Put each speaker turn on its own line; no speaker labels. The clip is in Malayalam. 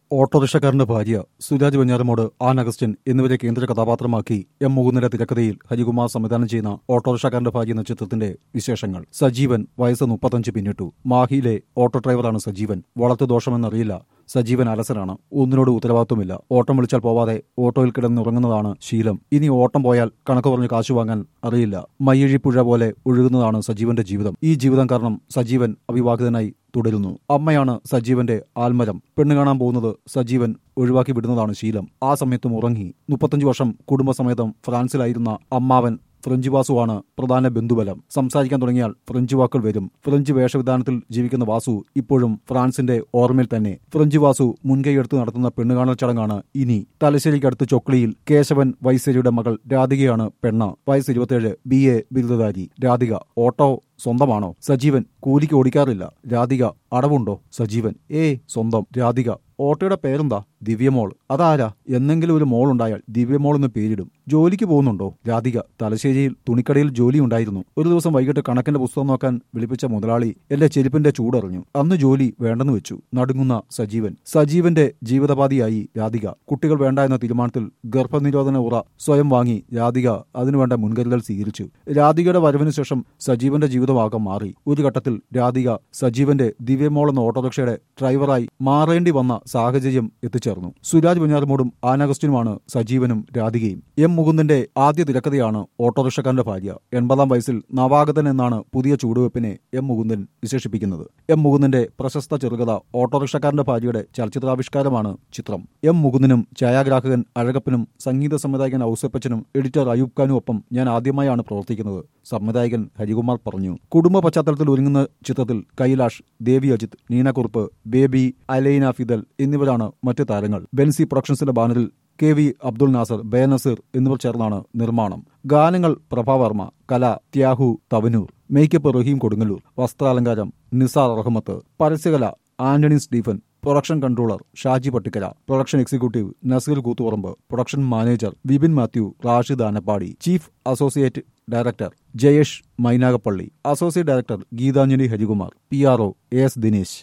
ഓട്ടോറിക്ഷക്കാരന്റെ ഭാര്യ സുരാജ് വെഞ്ഞാറമോട് ആൻ അഗസ്റ്റിൻ എന്നിവരെ കേന്ദ്ര കഥാപാത്രമാക്കി എം മുകുന്ദന്റെ തിരക്കഥയിൽ ഹരികുമാർ സംവിധാനം ചെയ്യുന്ന ഓട്ടോറിക്ഷക്കാരന്റെ ഭാര്യ എന്ന ചിത്രത്തിന്റെ വിശേഷങ്ങൾ സജീവൻ വയസ്സ് മുപ്പത്തഞ്ച് പിന്നിട്ടു മാഹിയിലെ ഓട്ടോ ഡ്രൈവറാണ് സജീവൻ വളർത്തു ദോഷമെന്നറിയില്ല സജീവൻ അലസനാണ് ഒന്നിനോട് ഉത്തരവാദിത്വമില്ല ഓട്ടം വിളിച്ചാൽ പോവാതെ ഓട്ടോയിൽ കിടന്നുറങ്ങുന്നതാണ് ശീലം ഇനി ഓട്ടം പോയാൽ കണക്ക് പറഞ്ഞ് കാശു വാങ്ങാൻ അറിയില്ല മയ്യഴിപ്പുഴ പോലെ ഒഴുകുന്നതാണ് സജീവന്റെ ജീവിതം ഈ ജീവിതം കാരണം സജീവൻ അവിവാഹിതനായി തുടരുന്നു അമ്മയാണ് സജീവന്റെ ആൽമരം പെണ്ണ് കാണാൻ പോകുന്നത് സജീവൻ ഒഴിവാക്കി വിടുന്നതാണ് ശീലം ആ സമയത്തും ഉറങ്ങി മുപ്പത്തഞ്ചു വർഷം കുടുംബസമേതം ഫ്രാൻസിലായിരുന്ന അമ്മാവൻ ഫ്രഞ്ച് വാസുവാണ് പ്രധാന ബന്ധുബലം സംസാരിക്കാൻ തുടങ്ങിയാൽ ഫ്രഞ്ച് വാക്കുകൾ വരും ഫ്രഞ്ച് വേഷവിധാനത്തിൽ ജീവിക്കുന്ന വാസു ഇപ്പോഴും ഫ്രാൻസിന്റെ ഓർമ്മയിൽ തന്നെ ഫ്രഞ്ച് വാസു മുൻകൈയെടുത്ത് നടത്തുന്ന പെണ്ണുകാണൽ ചടങ്ങാണ് ഇനി തലശ്ശേരിക്കടുത്ത് ചൊക്ലിയിൽ കേശവൻ വൈശ്ശേരിയുടെ മകൾ രാധികയാണ് പെണ്ണ് വയസ്സ് ഇരുപത്തിയേഴ് ബി എ ബിരുദധാരി രാധിക ഓട്ടോ സ്വന്തമാണോ സജീവൻ കൂലിക്ക് ഓടിക്കാറില്ല രാധിക അടവുണ്ടോ സജീവൻ ഏയ് സ്വന്തം രാധിക ഓട്ടോയുടെ പേരെന്താ ദിവ്യമോൾ അതാരാ എന്നെങ്കിലും ഒരു മോൾ ഉണ്ടായാൽ ദിവ്യമോൾ എന്ന് പേരിടും ജോലിക്ക് പോകുന്നുണ്ടോ രാധിക തലശ്ശേരിയിൽ തുണിക്കടയിൽ ജോലി ഉണ്ടായിരുന്നു ഒരു ദിവസം വൈകിട്ട് കണക്കിന്റെ പുസ്തകം നോക്കാൻ വിളിപ്പിച്ച മുതലാളി എന്റെ ചെരുപ്പിന്റെ ചൂടറിഞ്ഞു അന്ന് ജോലി വേണ്ടെന്ന് വെച്ചു നടുങ്ങുന്ന സജീവൻ സജീവന്റെ ജീവിതപാതിയായി രാധിക കുട്ടികൾ വേണ്ട എന്ന തീരുമാനത്തിൽ ഗർഭനിരോധന ഉറ സ്വയം വാങ്ങി രാധിക അതിനുവേണ്ട മുൻകരുതൽ സ്വീകരിച്ചു രാധികയുടെ വരവിനു ശേഷം സജീവന്റെ ജീവിതമാകം മാറി ഒരു ഘട്ടത്തിൽ രാധിക സജീവന്റെ ദിവ്യമോൾ എന്ന ഓട്ടോറിക്ഷയുടെ ഡ്രൈവറായി മാറേണ്ടി വന്ന സാഹചര്യം എത്തിച്ചേർന്നു സുരാജ് ബഞ്ഞാറമോടും ആനഗസ്റ്റിനുമാണ് സജീവനും രാധികയും എം മുകുന്ദന്റെ ആദ്യ തിരക്കഥയാണ് ഓട്ടോറിക്ഷക്കാരന്റെ ഭാര്യ എൺപതാം വയസ്സിൽ നവാഗതൻ എന്നാണ് പുതിയ ചൂടുവെപ്പിനെ എം മുകുന്ദൻ വിശേഷിപ്പിക്കുന്നത് എം മുകുന്ദന്റെ പ്രശസ്ത ചെറുകഥ ഓട്ടോറിക്ഷക്കാരന്റെ ഭാര്യയുടെ ചലച്ചിത്രാവിഷ്കാരമാണ് ചിത്രം എം മുകുന്ദനും ഛായാഗ്രാഹകൻ അഴകപ്പനും സംഗീത സംവിധായകൻ ഔസപ്പച്ചനും എഡിറ്റർ അയൂബ് ഖാനും ഒപ്പം ഞാൻ ആദ്യമായാണ് പ്രവർത്തിക്കുന്നത് സംവിധായകൻ ഹരികുമാർ പറഞ്ഞു കുടുംബ പശ്ചാത്തലത്തിൽ ഒരുങ്ങുന്ന ചിത്രത്തിൽ കൈലാഷ് ദേവി അജിത് നീനക്കുറുപ്പ് ബേബി അലൈന ഫിദൽ എന്നിവരാണ് മറ്റ് താരങ്ങൾ ബെൻസി പ്രൊഡക്ഷൻസിന്റെ ബാനറിൽ കെ വി അബ്ദുൽ നാസർ ബേ നസീർ എന്നിവർ ചേർന്നാണ് നിർമ്മാണം ഗാനങ്ങൾ പ്രഭാവർമ്മ കല ത്യാഹു തവനൂർ മേക്കപ്പ് റഹീം കൊടുങ്ങല്ലൂർ വസ്ത്രാലങ്കാരം നിസാർ റഹ്മത്ത് പരസ്യകല Antony Stephen production controller Shaji Pattikkara production executive Naseer Koothuparamba production manager Vipin Mathew Rashid Anappadi chief associate director Jayesh Mynagappally associate director Geethanjali Harikumar P R O S Dinesh